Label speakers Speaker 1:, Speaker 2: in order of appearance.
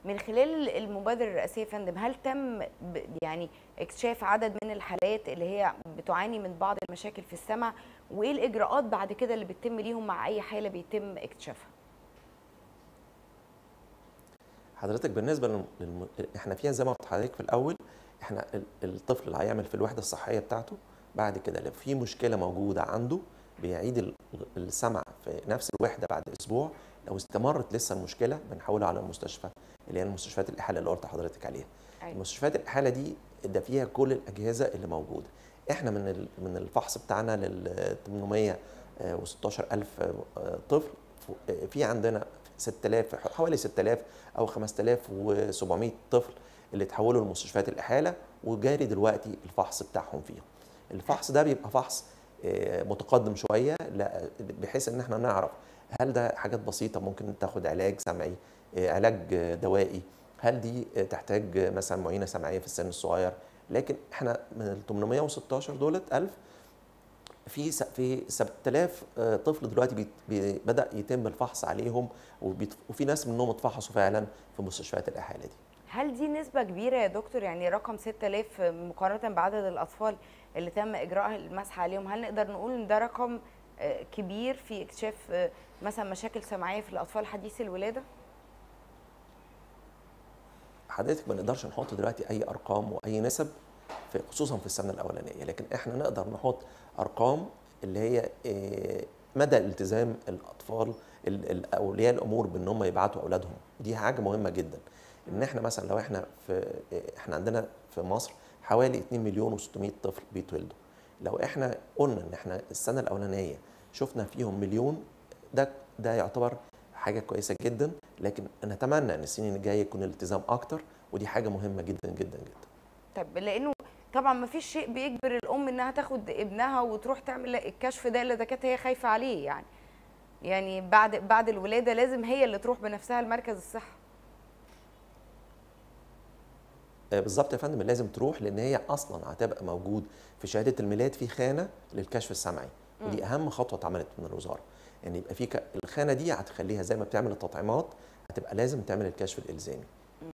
Speaker 1: من خلال المبادره الرئاسيه يا فندم هل تم يعني اكتشاف عدد من الحالات اللي هي بتعاني من بعض المشاكل في السمع وايه الاجراءات بعد كده اللي بتتم ليهم مع اي حاله بيتم اكتشافها
Speaker 2: حضرتك بالنسبه للم... احنا فيها زي ما قلت لحضرتك في الاول احنا الطفل اللي هيعمل في الوحده الصحيه بتاعته بعد كده لو في مشكله موجوده عنده بيعيد السمع في نفس الوحده بعد اسبوع لو استمرت لسه المشكله بنحولها على المستشفى اللي هي المستشفيات الاحاله اللي قلت لحضرتك عليها أيوة. المستشفيات الاحاله دي ده فيها كل الاجهزه اللي موجوده احنا من من الفحص بتاعنا لل 816000 طفل في عندنا 6000 حوالي 6000 او 5700 طفل اللي اتحولوا لمستشفيات الاحاله وجاري دلوقتي الفحص بتاعهم فيهم الفحص ده بيبقى فحص متقدم شويه بحيث ان احنا نعرف هل ده حاجات بسيطه ممكن تاخد علاج سمعي علاج دوائي هل دي تحتاج مثلا معينه سمعيه في السن الصغير لكن احنا من ال 816 دولت 1000 في في 7000 طفل دلوقتي بي بدا يتم الفحص عليهم وفي ناس منهم اتفحصوا فعلا في مستشفيات الاحاله دي
Speaker 1: هل دي نسبة كبيرة يا دكتور يعني رقم 6000 مقارنة بعدد الأطفال اللي تم إجراء المسح عليهم هل نقدر نقول إن ده رقم كبير في اكتشاف مثلا مشاكل سمعية في الأطفال حديثي الولادة؟
Speaker 2: حضرتك ما نقدرش نحط دلوقتي أي أرقام وأي نسب في خصوصا في السنة الأولانية لكن إحنا نقدر نحط أرقام اللي هي مدى التزام الأطفال أولياء الأمور بأن هم يبعتوا أولادهم دي حاجة مهمة جدا ان احنا مثلا لو احنا في احنا عندنا في مصر حوالي 2 مليون و600 طفل بيتولدوا لو احنا قلنا ان احنا السنه الاولانيه شفنا فيهم مليون ده ده يعتبر حاجه كويسه جدا لكن نتمنى ان السنين الجايه يكون الالتزام اكتر ودي حاجه مهمه جدا جدا جدا
Speaker 1: طب لانه طبعا ما فيش شيء بيجبر الام انها تاخد ابنها وتروح تعمل الكشف ده الا اذا كانت هي خايفه عليه يعني يعني بعد بعد الولاده لازم هي اللي تروح بنفسها لمركز الصحه
Speaker 2: بالظبط يا فندم لازم تروح لان هي اصلا هتبقى موجود في شهاده الميلاد في خانه للكشف السمعي ودي اهم خطوه اتعملت من الوزاره يعني يبقى في الخانه دي هتخليها زي ما بتعمل التطعيمات هتبقى لازم تعمل الكشف الالزامي